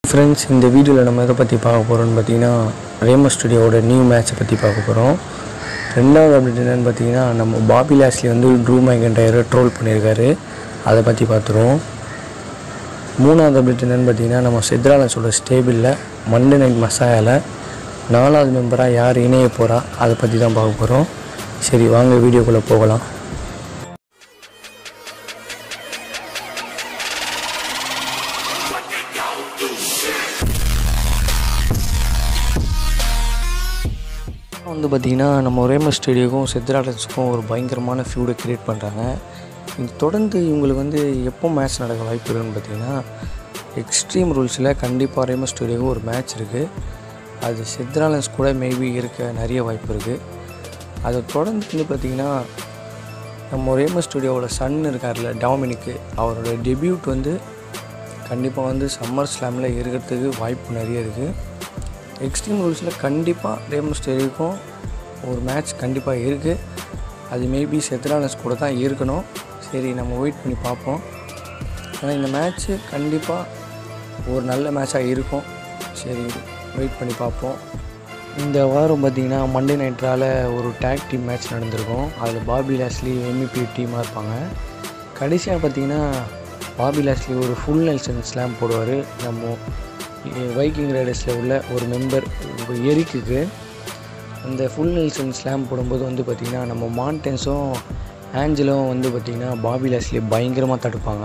friends இந்த வீடியோவில் நம்ம எதை பற்றி பார்க்க போகிறோம்னு பார்த்தீங்கன்னா ரேமோ ஸ்டுடியோவோட நியூ மேட்ச்சை பற்றி பார்க்க போகிறோம் ரெண்டாவது அப்டேட் என்னென்னு பார்த்தீங்கன்னா நம்ம பாபி லாஸ்லி வந்து ட்ரூ மைகண்டயரை ட்ரோல் பண்ணியிருக்காரு அதை பற்றி பார்த்துருவோம் மூணாவது அப்டேட் என்னென்னு பார்த்தீங்கன்னா நம்ம சித்ராலன்ஸோட ஸ்டேபிளில் மண்டே நைட் மசாயாவில் நாலாவது மெம்பராக யார் இணைய போகிறா அதை பற்றி தான் பார்க்க போகிறோம் சரி வாங்க வீடியோக்குள்ளே போகலாம் வந்து பார்த்திங்கன்னா நம்ம ஒரேம ஸ்டேடியோக்கும் சித்ராலன்ஸுக்கும் ஒரு பயங்கரமான ஃபியூடை க்ரியேட் பண்ணுறாங்க இது தொடர்ந்து இவங்களுக்கு வந்து எப்போ மேட்ச் நடக்க வாய்ப்பு இருக்குன்னு பார்த்தீங்கன்னா எக்ஸ்ட்ரீம் ரூல்ஸில் கண்டிப்பாக ரேமோ ஸ்டேடியோக்கும் ஒரு மேட்ச் இருக்குது அது சித்ராலன்ஸ் கூட மேபி இருக்க நிறைய வாய்ப்பு இருக்குது அதை தொடர்ந்து வந்து பார்த்திங்கன்னா நம்ம ரேமோ ஸ்டுடியோவோட சன் இருக்கார்ல டாமினிக்கு அவரோட டெபியூட் வந்து கண்டிப்பாக வந்து சம்மர் ஸ்லாமில் இருக்கிறதுக்கு வாய்ப்பு நிறைய இருக்குது எக்ஸ்ட்ரீம் ரூல்ஸில் கண்டிப்பாக ரேமோ ஸ்டேடியோக்கும் ஒரு மேட்ச் கண்டிப்பாக இருக்குது அது மேபி செத்ரானஸ் கூட தான் இருக்கணும் சரி நம்ம வெயிட் பண்ணி பார்ப்போம் ஆனால் இந்த மேட்ச்சு கண்டிப்பாக ஒரு நல்ல மேட்சாக இருக்கும் சரி வெயிட் பண்ணி பார்ப்போம் இந்த வாரம் பார்த்திங்கன்னா மண்டே நைட்ரால் ஒரு டேக் டீம் மேட்ச் நடந்திருக்கும் அதில் பாபி லாஸ்லி எம்இபி டீமாக இருப்பாங்க கடைசியாக பார்த்திங்கன்னா பாபி லாஸ்லி ஒரு ஃபுல் நெல்சன் ஸ்லாம் போடுவார் நம்ம வைக்கிங் ரைடர்ஸில் உள்ள ஒரு மெம்பர் எரிக்குக்கு அந்த ஃபுல் நெல்சன் ஸ்லாம் போடும்போது வந்து பார்த்திங்கன்னா நம்ம மான்டென்ஸும் ஆஞ்சலும் வந்து பார்த்திங்கன்னா பாபி லாஸ்லி பயங்கரமாக தடுப்பாங்க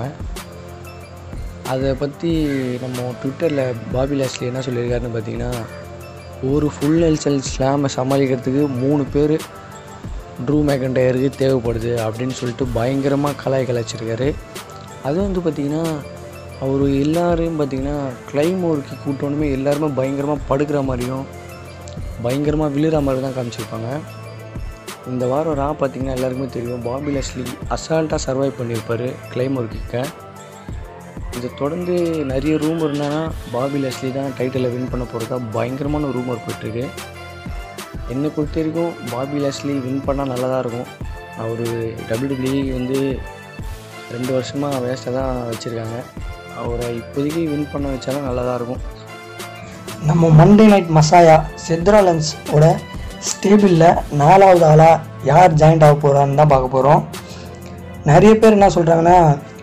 அதை பற்றி நம்ம ட்விட்டரில் பாபி லாஸ்லி என்ன சொல்லியிருக்காருன்னு பார்த்தீங்கன்னா ஒரு ஃபுல் நெல்சன் ஸ்லாமை சமாளிக்கிறதுக்கு மூணு பேர் ட்ரூ மேக்கண்டயருக்கு தேவைப்படுது அப்படின்னு சொல்லிட்டு பயங்கரமாக கலாய் கலாய்ச்சிருக்காரு அது வந்து பார்த்திங்கன்னா அவர் எல்லாரையும் பார்த்திங்கன்னா கிளைமோருக்கு கூட்டணுமே எல்லாருமே பயங்கரமாக படுக்கிற மாதிரியும் பயங்கரமாக விழுற மாதிரி தான் காமிச்சிருப்பாங்க இந்த வாரம் ரா பார்த்திங்கன்னா எல்லாருக்குமே தெரியும் பாபி லஸ்லி அசால்ட்டாக சர்வைவ் பண்ணியிருப்பார் கிளைமோர் கிக்கை இதை தொடர்ந்து நிறைய ரூமர் என்னன்னா பாபி லஸ்லி தான் டைட்டிலை வின் பண்ண போகிறதா பயங்கரமான ரூமர் போயிட்டுருக்கு என்னை பொறுத்த வரைக்கும் பாபி லஸ்லி வின் பண்ணால் நல்லா தான் இருக்கும் அவர் டபிள்யூடபிள்யூ வந்து ரெண்டு வருஷமாக வேஸ்ட்டாக தான் வச்சுருக்காங்க அவரை இப்போதைக்கு வின் பண்ண வச்சா தான் நல்லா தான் இருக்கும் நம்ம மண்டே நைட் மசாயா செத்ராலன்ஸ் ஓட ஸ்டேபிளில் நாலாவது ஆளாக யார் ஜாயிண்ட் ஆக போகிறான்னு தான் பார்க்க போகிறோம் நிறைய பேர் என்ன சொல்கிறாங்கன்னா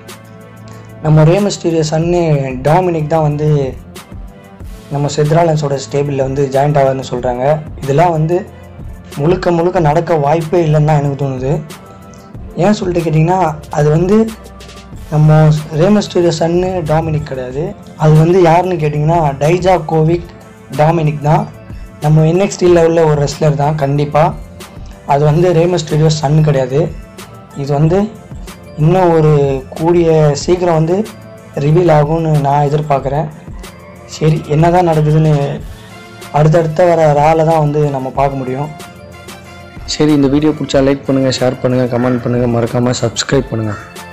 நம்ம ரேமஸ்டீரியோ சன்னு டாமினிக் தான் வந்து நம்ம செத்ராலன்ஸோட ஸ்டேபிளில் வந்து ஜாயிண்ட் ஆகாதுன்னு சொல்கிறாங்க இதெல்லாம் வந்து முழுக்க முழுக்க நடக்க வாய்ப்பே இல்லைன்னு தான் எனக்கு தோணுது ஏன் சொல்லிட்டு கேட்டிங்கன்னா அது வந்து நம்ம ரேமஸ்டீரியோ சன்னு டாமினிக் கிடையாது அது வந்து யாருன்னு கேட்டிங்கன்னா டைஜா கோவிக் டாமினிக் தான் நம்ம என்எக்ஸ்டி லெவலில் ஒரு ரெஸ்லர் தான் கண்டிப்பாக அது வந்து ரேமஸ்டீரியோ சன் கிடையாது இது வந்து இன்னும் ஒரு கூடிய சீக்கிரம் வந்து ரிவீல் ஆகும்னு நான் எதிர்பார்க்குறேன் சரி என்ன தான் நடக்குதுன்னு அடுத்தடுத்த வர ரால தான் வந்து நம்ம பார்க்க முடியும் சரி இந்த வீடியோ பிடிச்சா லைக் பண்ணுங்கள் ஷேர் பண்ணுங்கள் கமெண்ட் பண்ணுங்கள் மறக்காமல் சப்ஸ்கிரைப் பண்ணுங்கள்